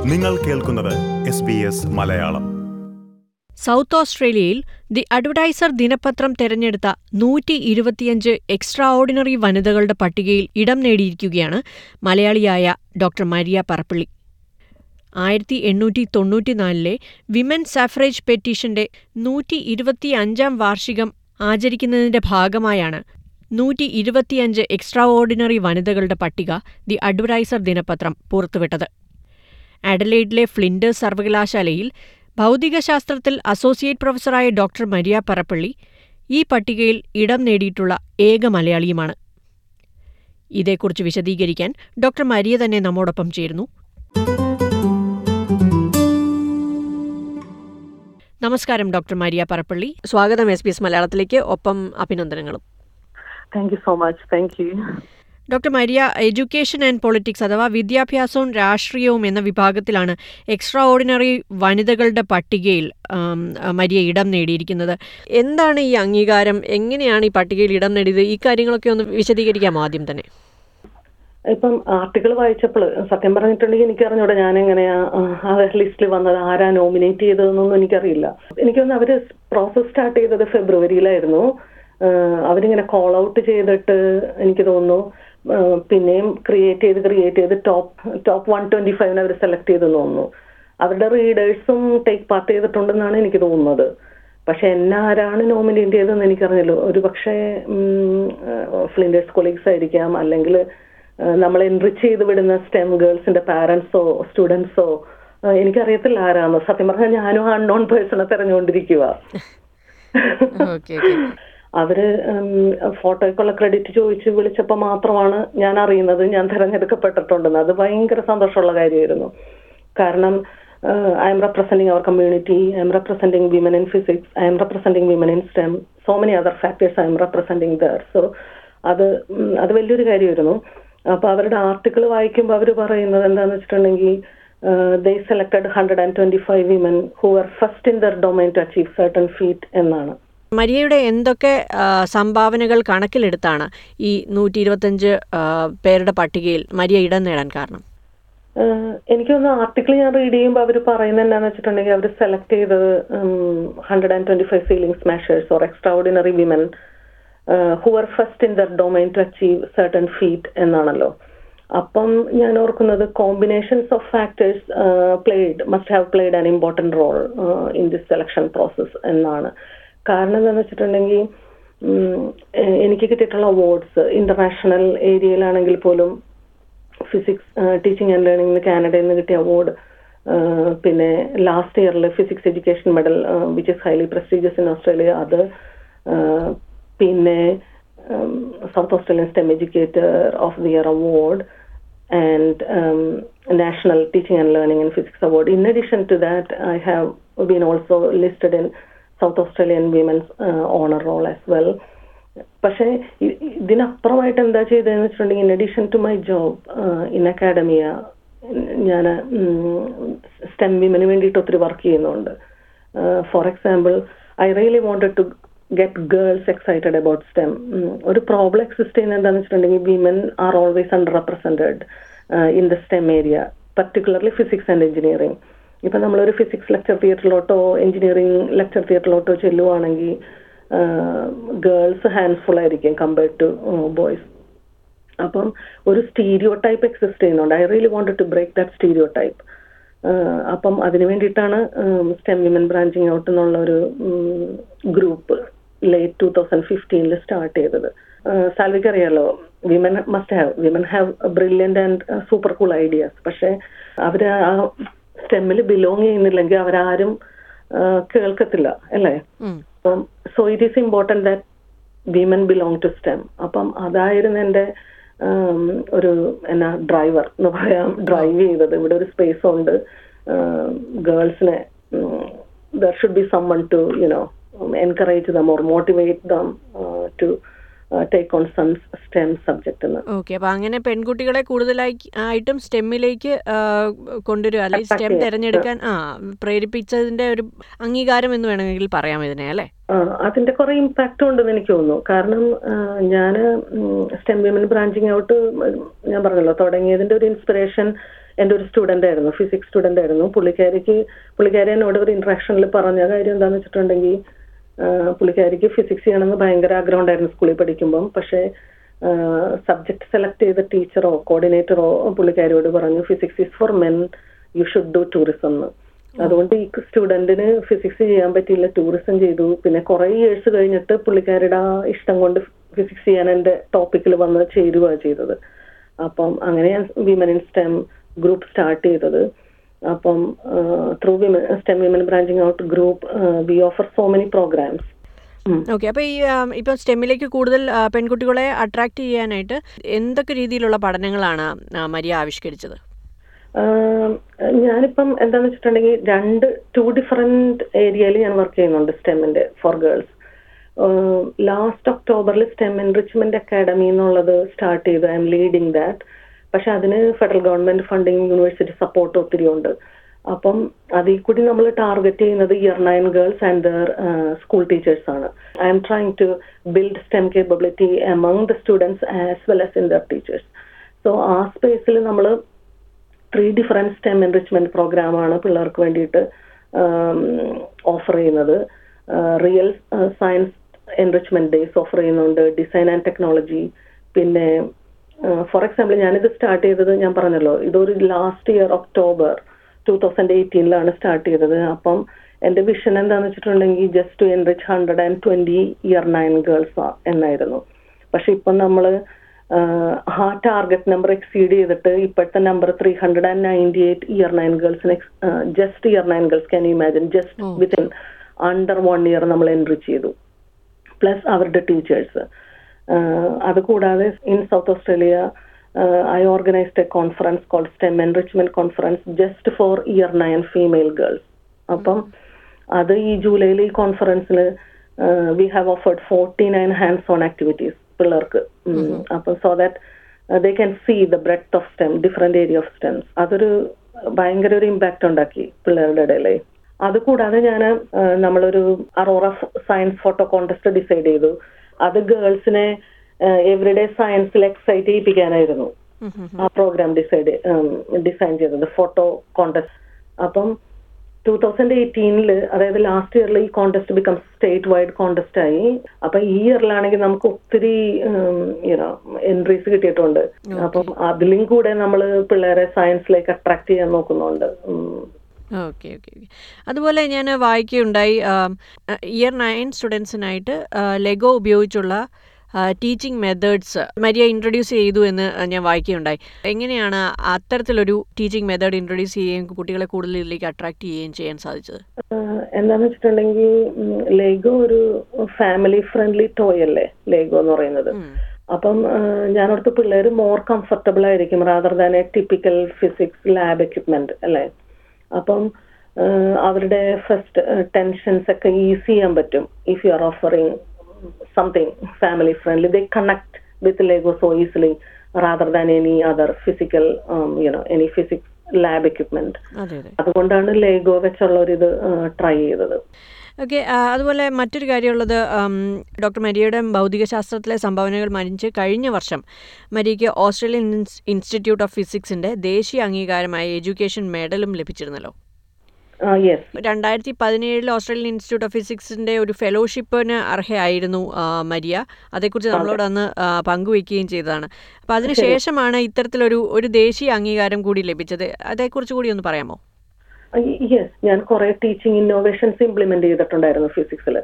നിങ്ങൾ കേൾക്കുന്നത് S B S Malayalam South ഓസ്ട്രേലിയയിൽ ദി അഡ്വർടൈസർ ദിനപത്രം തെരഞ്ഞെടുത്ത നൂറ്റി ഇരുപത്തിയഞ്ച് എക്സ്ട്രാ ഓർഡിനറി വനിതകളുടെ പട്ടികയിൽ ഇടം നേടിയിരിക്കുകയാണ് മലയാളിയായ ഡോക്ടർ മരിയ പറപ്പള്ളി ആയിരത്തി എണ്ണൂറ്റി തൊണ്ണൂറ്റിനാലിലെ വിമൻ സഫറേജ് പെറ്റീഷന്റെ നൂറ്റി ഇരുപത്തിയഞ്ചാം വാർഷികം ആചരിക്കുന്നതിന്റെ ഭാഗമായാണ് നൂറ്റി ഇരുപത്തിയഞ്ച് എക്സ്ട്രാ ഓർഡിനറി വനിതകളുടെ പട്ടിക ദി അഡ്വർടൈസർ ദിനപത്രം പുറത്തുവിട്ടത് അഡലൈഡിലെ ഫ്ലിൻഡേഴ്സ് സർവകലാശാലയിൽ ഭൗതികശാസ്ത്രത്തിൽ അസോസിയേറ്റ് പ്രൊഫസറായ ഡോക്ടർ മരിയ പറപ്പള്ളി ഈ പട്ടികയിൽ ഇടം നേടിയിട്ടുള്ള ഏക മലയാളിയുമാണ് ഇതേക്കുറിച്ച് വിശദീകരിക്കാൻ ഡോക്ടർ മരിയ തന്നെ നമ്മോടൊപ്പം ചേരുന്നു നമസ്കാരം ഡോക്ടർ മരിയ പറപ്പള്ളി സ്വാഗതം എസ് ബി എസ് മലയാളത്തിലേക്ക് ഒപ്പം അഭിനന്ദനങ്ങളും Thank you so much. Thank you. Doctor Maria education and politics അഥവാ വിദ്യാഭ്യാസവും രാഷ്ട്രീയവും എന്ന വിഭാഗത്തിലാണ് എക്സ്ട്രാ ഓർഡിനറി വനിതകളുടെ പട്ടികയിൽ ആം, മരിയ ഇടം നേടിയിരിക്കുന്നത് എന്താണ് ഈ അംഗീകാരം എങ്ങനെയാണ് ഈ പട്ടികയിൽ ഇടം നേടിയത് ഈ കാര്യങ്ങളൊക്കെ ഒന്ന് വിശദീകരിക്കാമോ ആദ്യം തന്നെ ഇപ്പം ആർട്ടിക്കിൾ വായിച്ചപ്പോൾ സത്യം പറഞ്ഞിട്ടുണ്ടെങ്കിൽ എനിക്ക് അറിഞ്ഞൂടെ ഞാൻ എങ്ങനെയാ ആ ലിസ്റ്റിൽ വന്നത് ആരാ നോമിനേറ്റ് ചെയ്തതെന്നൊന്നും എനിക്കറിയില്ല എനിക്കൊന്ന് അവര് പ്രോസസ് സ്റ്റാർട്ട് ചെയ്തത് ഫെബ്രുവരിയിലായിരുന്നു ആഹ് അവരിങ്ങനെ കോൾ ഔട്ട് ചെയ്തിട്ട് എനിക്ക് തോന്നുന്നു ആഹ് പിന്നെയും ക്രിയേറ്റ് ചെയ്ത് ക്രിയേറ്റ് ചെയ്ത് ടോപ്പ് ടോപ്പ് വൺ ട്വന്റി ഫൈവിന് അവർ സെലക്ട് ചെയ്തെന്ന് തോന്നുന്നു അവരുടെ റീഡേഴ്സും ടേക്ക് പാർട്ട് ചെയ്തിട്ടുണ്ടെന്നാണ് എനിക്ക് തോന്നുന്നത് പക്ഷെ എന്നെ ആരാണ് നോമിനേറ്റ് ചെയ്തതെന്ന് എനിക്കറിഞ്ഞല്ലോ ഒരു പക്ഷേ ഫ്ലിൻഡേഴ്സ് കൊളീഗ്സ് ആയിരിക്കാം അല്ലെങ്കിൽ നമ്മൾ എൻറിച്ച് ചെയ്ത് വിടുന്ന സ്റ്റെം ഗേൾസിന്റെ പാരന്റ്സോ സ്റ്റുഡൻസോ എനിക്കറിയത്തില്ല ആരാന്ന് സത്യം പറഞ്ഞാൽ ഞാനും അൺനോൺ പേഴ്സണെ തെരഞ്ഞുകൊണ്ടിരിക്കുക ഓക്കെ അവര് ഫോട്ടോയ്ക്കുള്ള ക്രെഡിറ്റ് ചോദിച്ച് വിളിച്ചപ്പോൾ മാത്രമാണ് ഞാൻ അറിയുന്നത് ഞാൻ തിരഞ്ഞെടുക്കപ്പെട്ടിട്ടുണ്ടെന്ന് അത് ഭയങ്കര സന്തോഷമുള്ള കാര്യമായിരുന്നു കാരണം I'm representing our community I'm representing women in physics I'm representing women in STEM so many other factors I'm representing there so അത് ഉം, അത് വലിയൊരു കാര്യമായിരുന്നു അപ്പൊ അവരുടെ ആർട്ടിക്കിൾ വായിക്കുമ്പോൾ അവർ പറയുന്നത് എന്താന്ന് വെച്ചിട്ടുണ്ടെങ്കിൽ they selected hundred and twenty five women who are first in their domain to achieve certain feat എന്നാണ് മരിയയുടെ എന്തൊക്കെ ആ, സംഭാവനകൾ കണക്കിലെടുത്താണ് ഈ നൂറ്റി ഇരുപത്തഞ്ച് പേരുടെ പട്ടികയിൽ മരിയ ഇടം നേടാൻ കാരണം ഏഹ് എനിക്കൊന്ന് ആർട്ടിക്കിൾ ഞാൻ റീഡ് ചെയ്യുമ്പോൾ അവർ പറയുന്നത് എന്താണെന്ന് വെച്ചിട്ടുണ്ടെങ്കിൽ അവർ സെലക്ട് ചെയ്തത് hundred and twenty five ceiling smashers or extraordinary women who are first in their domain to achieve certain feat എന്നാണല്ലോ അപ്പം ഞാൻ ഓർക്കുന്നത് combinations of factors played must have played an important role in this selection process എന്നാണ് കാരണം എന്താണെന്ന് വെച്ചിട്ടുണ്ടെങ്കിൽ ഉം, A- എനിക്ക് കിട്ടിയിട്ടുള്ള അവാർഡ്സ് ഇന്റർനാഷണൽ ഏരിയയിലാണെങ്കിൽ പോലും ഫിസിക്സ് ടീച്ചിങ് ആൻഡ് ലേണിംഗിന് കാനഡയിൽ നിന്ന് കിട്ടിയ അവാർഡ് പിന്നെ ലാസ്റ്റ് ഇയറിൽ physics education medal which is highly prestigious in Australia അത് ആഹ് പിന്നെ South Australian STEM educator of the year award and um, National Teaching and Learning in Physics Award. In addition to that, I have been also listed in South Australian Women's uh, Honor Roll as well. പക്ഷേ ഇ- ഇതിനപ്പുറമായിട്ട് എന്താ ചെയ്തതെന്ന് വെച്ചിട്ടുണ്ടെങ്കിൽ in addition to my job in academia ഞാൻ STEM വിമന് വേണ്ടിയിട്ട് ഒത്തിരി വർക്ക് ചെയ്യുന്നുണ്ട് for example I really wanted to get girls excited about STEM ഒരു പ്രോബ്ലം എക്സിസ്റ്റ് ചെയ്യുന്നത് എന്താണെന്ന് വെച്ചിട്ടുണ്ടെങ്കിൽ women are always underrepresented in the STEM area particularly physics and engineering ഇപ്പൊ നമ്മളൊരു ഫിസിക്സ് ലെക്ചർ തിയേറ്ററിലോട്ടോ എഞ്ചിനീയറിംഗ് ലെക്ചർ തിയേറ്ററിലോട്ടോ ചെല്ലുവാണെങ്കിൽ ഗേൾസ് ഹാൻഡ്ഫുൾ ആയിരിക്കും കമ്പയർഡ് ടു ബോയ്സ് അപ്പം ഒരു സ്റ്റീരിയോ ടൈപ്പ് എക്സിസ്റ്റ് ചെയ്യുന്നുണ്ട് I really wanted to break that stereotype അപ്പം അതിന് വേണ്ടിയിട്ടാണ് സ്റ്റെം വിമൻ ബ്രാഞ്ചിങ് ഔട്ട് എന്നുള്ള ഒരു ഗ്രൂപ്പ് ലേറ്റ് ടൂ തൗസൻഡ് ഫിഫ്റ്റീനിൽ സ്റ്റാർട്ട് ചെയ്തത് സാൽവിക്ക് അറിയാലോ women must have women have brilliant and super cool ideas പക്ഷെ അവര് ആ സ്റ്റെമ്മിൽ ബിലോങ് ചെയ്യുന്നില്ലെങ്കിൽ അവരാരും ആ, കേൾക്കത്തില്ല അല്ലേ ഉം. അപ്പം so it is important that women belong to STEM അപ്പം അതായിരുന്നു എൻ്റെ ഉം, ഒരു എന്നാ ഡ്രൈവർ എന്ന് പറയാം ഡ്രൈവ് ചെയ്തത് ഇവിടെ ഒരു സ്പേസ് ഉണ്ട് ഗേൾസിനെ there should be someone to you know encourage them or motivate them to take on some STEM subject എന്ന് ഓക്കെ അപ്പൊ അങ്ങനെ പെൺകുട്ടികളെ കൂടുതലായി ആയിട്ടും സ്റ്റെമ്മിലേക്ക് കൊണ്ടുവരിക അല്ലെങ്കിൽ സ്റ്റെം Attract ചെയ്യാൻ. തിരഞ്ഞെടുക്കാൻ ആ പ്രേരിപ്പിച്ചതിന്റെ ഒരു അംഗീകാരം എന്ന് വേണമെങ്കിൽ പറയാം ഇതിനെ അല്ലേ ആ, അതിന്റെ കുറെ ഇമ്പാക്റ്റും ഉണ്ടെന്ന് എനിക്ക് തോന്നുന്നു കാരണം ഞാൻ സ്റ്റെം വിമൻ ബ്രാഞ്ചിങ് ഔട്ട് ഞാൻ പറഞ്ഞല്ലോ തുടങ്ങിയതിന്റെ ഒരു ഇൻസ്പിറേഷൻ എൻ്റെ ഒരു സ്റ്റുഡൻ്റ് ആയിരുന്നു ഫിസിക്സ് സ്റ്റുഡൻ്റ് ആയിരുന്നു പുള്ളിക്കാരിക്ക് പുള്ളിക്കാരി എന്നോട് ഒരു ഇൻട്രാക്ഷനിൽ പറഞ്ഞ കാര്യം എന്താണെന്ന് വെച്ചിട്ടുണ്ടെങ്കിൽ ആ, പുള്ളിക്കാരിക്ക് ഫിസിക്സ് ചെയ്യണമെന്ന് ഭയങ്കര ആഗ്രഹം ഉണ്ടായിരുന്നു സ്കൂളിൽ പഠിക്കുമ്പം പക്ഷേ സബ്ജക്ട് സെലക്ട് ചെയ്ത ടീച്ചറോ കോർഡിനേറ്ററോ പുള്ളിക്കാരിയോട് പറഞ്ഞു physics is for men you should do tourism എന്ന് അതുകൊണ്ട് ഈ സ്റ്റുഡന്റിന് ഫിസിക്സ് ചെയ്യാൻ പറ്റിയില്ല ടൂറിസം ചെയ്തു പിന്നെ കുറെ ഇയേഴ്സ് കഴിഞ്ഞിട്ട് പുള്ളിക്കാരുടെ ആ ഇഷ്ടം കൊണ്ട് ഫിസിക്സ് ചെയ്യാൻ എന്റെ ടോപ്പിക്കിൽ വന്ന് ചേരുകയാണ് ചെയ്തത് അപ്പം അങ്ങനെ ഞാൻ women in STEM group start ചെയ്തത് അപ്പം through women STEM women branching out group we offer so many programmes okay അപ്പോൾ ഈ ആം, ഇപ്പോൾ സ്റ്റെമ്മിലേക്ക് കൂടുതൽ ആ, പെൺകുട്ടികളെ അട്രാക്ട് ചെയ്യാനായിട്ട് എന്തൊക്കെ രീതിയിലുള്ള പഠനങ്ങളാണ് ആ, മരിയ ആവിഷ്കരിച്ചത് ആഹ് ഞാനിപ്പം എന്താന്ന് വെച്ചിട്ടുണ്ടെങ്കിൽ രണ്ട് ടു ഡിഫറെന്റ് ഏരിയയിൽ ഞാൻ വർക്ക് ചെയ്യുന്നുണ്ട് സ്റ്റെമ്മിന്റെ ഫോർ ഗേൾസ് ലാസ്റ്റ് ഒക്ടോബറിൽ സ്റ്റെം എൻറിച്ച്മെന്റ് അക്കാഡമി എന്നുള്ളത് സ്റ്റാർട്ട് ചെയ്തു ഐ എം ലീഡിങ് ദാറ്റ് പക്ഷെ അതിന് federal government funding university support ഒത്തിരി ഉണ്ട് അപ്പം അതിൽ കൂടി നമ്മൾ ടാർഗറ്റ് ചെയ്യുന്നത് year nine girls and their school teachers ആണ് I'm trying to build STEM capability among the students as well as in their teachers so ആ സ്പേസിൽ നമ്മൾ ത്രീ ഡിഫറെന്റ് സ്റ്റെം എൻറിച്ച്മെന്റ് പ്രോഗ്രാമാണ് പിള്ളേർക്ക് വേണ്ടിയിട്ട് ഓഫർ ചെയ്യുന്നത് real science enrichment days offer ചെയ്യുന്നുണ്ട് design and technology പിന്നെ ഫോർ എക്സാമ്പിൾ ഞാനിത് സ്റ്റാർട്ട് ചെയ്തത് ഞാൻ പറഞ്ഞല്ലോ ഇതൊരു last year October two thousand എയ്റ്റീനിലാണ് സ്റ്റാർട്ട് ചെയ്തത് അപ്പം എന്റെ വിഷൻ എന്താണെന്ന് വെച്ചിട്ടുണ്ടെങ്കിൽ just to enrich hundred and twenty year nine girls എന്നായിരുന്നു പക്ഷെ ഇപ്പം നമ്മൾ ആ ടാർഗറ്റ് നമ്പർ എക്സീഡ് ചെയ്തിട്ട് ഇപ്പോഴത്തെ number three hundred and ninety eight year nine ഗേൾസിന് just year nine girls can imagine just within under one year നമ്മൾ enrich ചെയ്തു പ്ലസ് അവരുടെ ടീച്ചേഴ്സ് അതുകൂടാതെ in South Australia I organised a conference called STEM enrichment conference just for year nine female girls അപ്പം അത് ഈ ജൂലൈയിൽ ഈ കോൺഫറൻസിൽ we have offered forty nine hands on activities പിള്ളേർക്ക് അപ്പം so that they can see the bread of STEM different area of STEMs അതൊരു ഭയങ്കര ഒരു ഇമ്പാക്ട് ഉണ്ടാക്കി പിള്ളേരുടെ ഇടയിൽ അതുകൂടാതെ ഞാൻ നമ്മളൊരു aurora science photo contest decide ചെയ്തു അത് ഗേൾസിനെ എവറിഡേ സയൻസിൽ എക്സൈറ്റ് ചെയ്യിപ്പിക്കാനായിരുന്നു ആ പ്രോഗ്രാം ഡിസൈഡ് ഡിസൈൻ ചെയ്തത് ഫോട്ടോ കോൺടെസ്റ്റ് അപ്പം ടൂ തൗസൻഡ് എയ്റ്റീനില് അതായത് ലാസ്റ്റ് ഇയറിൽ ഈ contest become statewide contest ആയി അപ്പൊ ഈ ഇയറിലാണെങ്കിൽ നമുക്ക് ഒത്തിരി യുനോ എൻട്രീസ് കിട്ടിയിട്ടുണ്ട് അപ്പം അതിലും കൂടെ നമ്മൾ പിള്ളേരെ സയൻസിലേക്ക് അട്രാക്ട് ചെയ്യാൻ നോക്കുന്നുണ്ട് ഓക്കെ ഓക്കെ ഓക്കെ അതുപോലെ ഞാൻ വായിക്കുകയുണ്ടായി ഇയർ നയൻ സ്റ്റുഡൻസിനായിട്ട് ലെഗോ ഉപയോഗിച്ചുള്ള ടീച്ചിങ് മെത്തേഡ്സ് മരിയ ഇൻട്രൊഡ്യൂസ് ചെയ്തു എന്ന് ഞാൻ വായിക്കുകയുണ്ടായി എങ്ങനെയാണ് അത്തരത്തിലൊരു ടീച്ചിങ് മെത്തേഡ് ഇൻട്രൊഡ്യൂസ് ചെയ്യുകയും കുട്ടികളെ കൂടുതൽ ഇതിലേക്ക് അട്രാക്ട് ചെയ്യുകയും ചെയ്യാൻ സാധിച്ചത് എന്താന്ന് വെച്ചിട്ടുണ്ടെങ്കിൽ ലെഗോ ഒരു ഫാമിലി ഫ്രണ്ട്ലി ടോയ് അല്ലേ ലെഗോ എന്ന് പറയുന്നത് അപ്പം ഞാനോടത്ത് പിള്ളേർ മോർ കംഫർട്ടബിൾ ആയിരിക്കും rather than a typical physics lab equipment അല്ലേ അപ്പം അവരുടെ ഫസ്റ്റ് ടെൻഷൻസ് ഒക്കെ ഈസി ചെയ്യാൻ പറ്റും if you are offering something family friendly they connect with Lego so easily rather than any other physical you know any physics lab equipment അതുകൊണ്ടാണ് Lego വെച്ചുള്ള ഒരു ഇത് ട്രൈ ചെയ്തത് ഓക്കെ അതുപോലെ മറ്റൊരു കാര്യമുള്ളത് ഡോക്ടർ മരിയയുടെ ഭൗതികശാസ്ത്രത്തിലെ സംഭാവനകൾ മരിച്ച് കഴിഞ്ഞ വർഷം മരിയയ്ക്ക് ഓസ്ട്രേലിയൻ ഇൻസ്റ്റിറ്റ്യൂട്ട് ഓഫ് ഫിസിക്സിന്റെ ദേശീയ അംഗീകാരമായ എഡ്യൂക്കേഷൻ മെഡലും ലഭിച്ചിരുന്നല്ലോ രണ്ടായിരത്തി പതിനേഴിൽ ഓസ്ട്രേലിയൻ ഇൻസ്റ്റിറ്റ്യൂട്ട് ഓഫ് ഫിസിക്സിന്റെ ഒരു ഫെലോഷിപ്പിന് അർഹയായിരുന്നു മരിയ അതേക്കുറിച്ച് നമ്മളോട് അന്ന് പങ്കുവയ്ക്കുകയും ചെയ്തതാണ് അപ്പോൾ അതിനുശേഷമാണ് ഇത്തരത്തിലൊരു ഒരു ദേശീയ അംഗീകാരം കൂടി ലഭിച്ചത് അതേക്കുറിച്ച് കൂടി ഒന്ന് പറയാമോ യെസ് ഞാൻ കുറെ ടീച്ചിങ് ഇന്നോവേഷൻസ് ഇംപ്ലിമെന്റ് ചെയ്തിട്ടുണ്ടായിരുന്നു ഫിസിക്സിൽ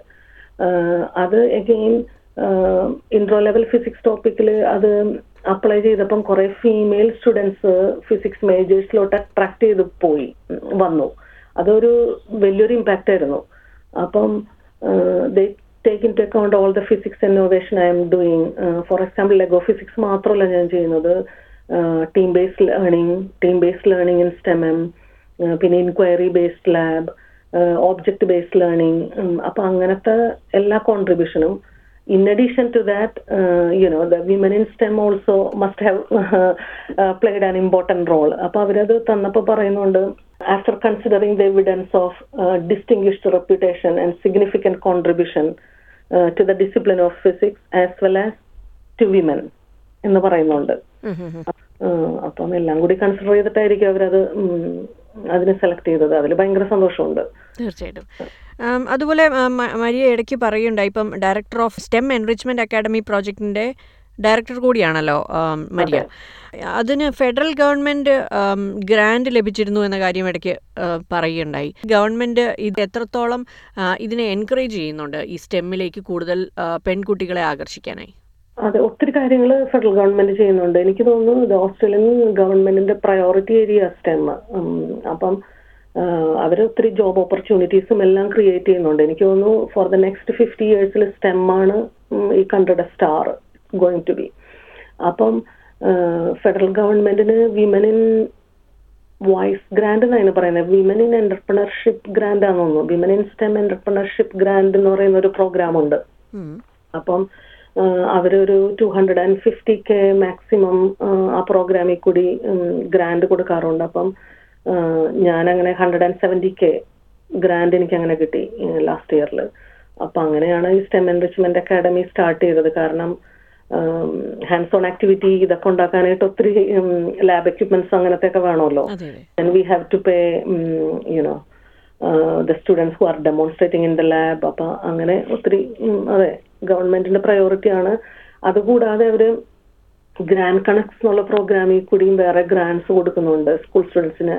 അത് എഗെയിൻ ഇൻട്രോ ലെവൽ ഫിസിക്സ് ടോപ്പിക്കിൽ അത് അപ്ലൈ ചെയ്തപ്പം കുറെ ഫീമെയിൽ സ്റ്റുഡൻസ് ഫിസിക്സ് മേജേഴ്സിലോട്ട് അട്രാക്ട് ചെയ്ത് പോയി വന്നു അതൊരു വലിയൊരു ഇമ്പാക്റ്റ് ആയിരുന്നു അപ്പം they take into account all the physics innovation I'm doing for example Lego physics മാത്രമല്ല ഞാൻ ചെയ്യുന്നത് team based learning team based learning in സ്റ്റെമം പിന്നെ inquiry based lab object based learning അപ്പൊ അങ്ങനത്തെ എല്ലാ കോൺട്രിബ്യൂഷനും in addition to that, uh, you know, the women in STEM also must have uh, uh, played an important role. അപ്പൊ അവരത് തന്നപ്പോൾ പറയുന്നുണ്ട് after considering the evidence of distinguished reputation and significant contribution to the discipline of physics as well as to women എന്ന് പറയുന്നുണ്ട് ഉം, ഉം, ഉം. ഉം, അപ്പം എല്ലാം കൂടി കൺസിഡർ ചെയ്തിട്ടായിരിക്കും അവരത് ഉം, അതിനെ സെലക്ട് ചെയ്തത് അതിൽ ഭയങ്കര സന്തോഷമുണ്ട് തീർച്ചയായിട്ടും ആം, അതുപോലെ ആ, മ- മരിയ ഇടയ്ക്ക് പറയുണ്ടായി ഇപ്പം director of STEM enrichment academy പ്രോജക്റ്റിന്റെ ഡയറക്ടർ കൂടിയാണല്ലോ ആം, മരിയ അതിന് ഫെഡറൽ ഗവൺമെന്റ് ആം, ഗ്രാന്റ് ലഭിച്ചിരുന്നു എന്ന കാര്യം ഇടയ്ക്ക് ആ, പറയുകയുണ്ടായി ഗവൺമെന്റ് ഇത് എത്രത്തോളം ആ, ഇതിനെ എൻകറേജ് ചെയ്യുന്നുണ്ട് ഈ സ്റ്റെമ്മിലേക്ക് കൂടുതൽ ആ, പെൺകുട്ടികളെ ആകർഷിക്കാനായി അതെ ഒത്തിരി കാര്യങ്ങൾ ഫെഡറൽ ഗവൺമെന്റ് ചെയ്യുന്നുണ്ട് എനിക്ക് തോന്നുന്നു ഇത് ഓസ്ട്രേലിയൻ ഗവൺമെന്റിന്റെ പ്രയോറിറ്റി ഏരിയ സ്റ്റെം അപ്പം അവർ ഒത്തിരി ജോബ് ഓപ്പർച്യൂണിറ്റീസും എല്ലാം ക്രിയേറ്റ് ചെയ്യുന്നുണ്ട് എനിക്ക് തോന്നുന്നു ഫോർ ദ നെക്സ്റ്റ് ഫിഫ്റ്റി ഇയേഴ്സിൽ സ്റ്റെം ആണ് ഉം, ഈ കൺട്രിയുടെ സ്റ്റാർ ഗോയിങ് ടു ബി അപ്പം ഫെഡറൽ ഗവൺമെന്റിന് വിമൻ ഇൻ വോയിസ് ഗ്രാൻഡ് എന്നാണ് പറയുന്നത് വിമൻ ഇൻ എന്റർപ്രണർഷിപ്പ് ഗ്രാൻഡ് ആണെന്ന് തോന്നുന്നു women in STEM entrepreneurship grant എന്ന് പറയുന്ന ഒരു പ്രോഗ്രാം ഉണ്ട് ഉം. അപ്പം ആ, അവരൊരു two hundred and fifty K maximum ആ പ്രോഗ്രാമിൽ കൂടി ഗ്രാൻഡ് കൊടുക്കാറുണ്ട് അപ്പം ആ, ഞാനങ്ങനെ hundred and seventy K grant എനിക്ക് അങ്ങനെ കിട്ടി ലാസ്റ്റ് ഇയറിൽ അപ്പൊ അങ്ങനെയാണ് ഈ സ്റ്റെം എൻറിച്ച്മെന്റ് അക്കാഡമി സ്റ്റാർട്ട് ചെയ്തത് കാരണം ഹാൻഡ്സ് ഓൺ ആക്ടിവിറ്റി ഇതൊക്കെ ഉണ്ടാക്കാനായിട്ട് ഒത്തിരി ലാബ് എക്യുപ്മെന്റ്സ് അങ്ങനത്തെ ഒക്കെ വേണമല്ലോ അതെ അതെ and we have to pay um, you know uh, the students who are demonstrating in the lab അപ്പൊ അങ്ങനെ ഒത്തിരി ഉം, അതെ ഗവൺമെന്റിന്റെ പ്രയോറിറ്റി ആണ് അതുകൂടാതെ അവര് ഗ്രാൻഡ് കണക്സ് എന്നുള്ള പ്രോഗ്രാമിൽ കൂടിയും വേറെ ഗ്രാൻഡ്സ് കൊടുക്കുന്നുണ്ട് സ്കൂൾ സ്റ്റുഡൻസിനെ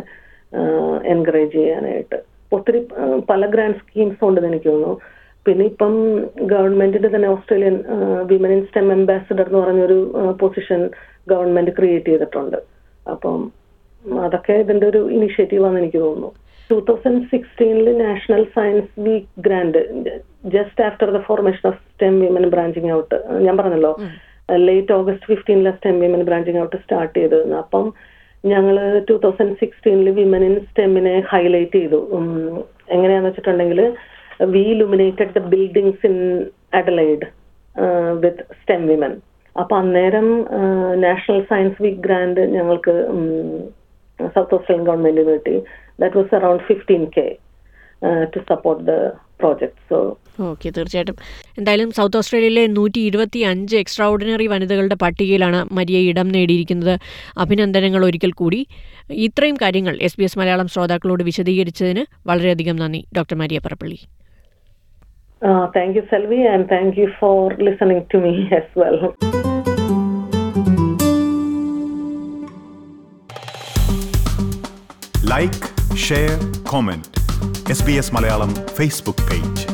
എൻകറേജ് ചെയ്യാനായിട്ട് ഒത്തിരി ആ, പല ഗ്രാൻഡ് സ്കീംസ് ഉണ്ടെന്ന് എനിക്ക് തോന്നുന്നു പിന്നെ ഇപ്പം ഗവൺമെന്റിന്റെ തന്നെ Australian women in STEM ambassador എന്ന് പറഞ്ഞൊരു പൊസിഷൻ ഗവൺമെന്റ് ക്രിയേറ്റ് ചെയ്തിട്ടുണ്ട് അപ്പം അതൊക്കെ ഇതിന്റെ ഒരു ഇനിഷ്യേറ്റീവ് ആണെന്ന് എനിക്ക് തോന്നുന്നു ടൂ തൗസൻഡ് സിക്സ്റ്റീനിൽ national science week grant just after the formation of STEM women branching out ഞാൻ പറഞ്ഞല്ലോ ലേറ്റ് ഓഗസ്റ്റ് ഫിഫ്റ്റീനിലെ STEM women branching out start ചെയ്തതെന്ന് അപ്പം ഞങ്ങൾ ടൂ തൗസൻഡ് സിക്സ്റ്റീനിൽ വിമൻ ഇൻ സ്റ്റെമ്മിനെ ഹൈലൈറ്റ് ചെയ്തു ഉം, എങ്ങനെയാന്ന് വെച്ചിട്ടുണ്ടെങ്കിൽ we illuminated the buildings in Adelaide with STEM women അപ്പൊ അന്നേരം നാഷണൽ സയൻസ് വീക്ക് ഗ്രാൻഡ് ഞങ്ങൾക്ക് സൗത്ത് ഓസ്ട്രേലിയൻ ഗവൺമെന്റിന് കിട്ടി that was around fifteen K to support the project so okay തീർച്ചയായിട്ടും എന്തായാലും സൗത്ത് ഓസ്ട്രേലിയയിലെ നൂറ്റി ഇരുപത്തി അഞ്ച് എക്സ്ട്രാ ഓർഡിനറി വനിതകളുടെ പട്ടികയിലാണ് മരിയ ഇടം നേടിയിരിക്കുന്നത് അഭിനന്ദനങ്ങൾ ഒരിക്കൽ കൂടി ഇത്രയും കാര്യങ്ങൾ എസ് ബി എസ് മലയാളം ശ്രോതാക്കളോട് വിശദീകരിച്ചതിന് വളരെയധികം നന്ദി doctor Maria Parappally thank you Selvi and thank you for listening to me as well like share comment S B S Malayalam Facebook page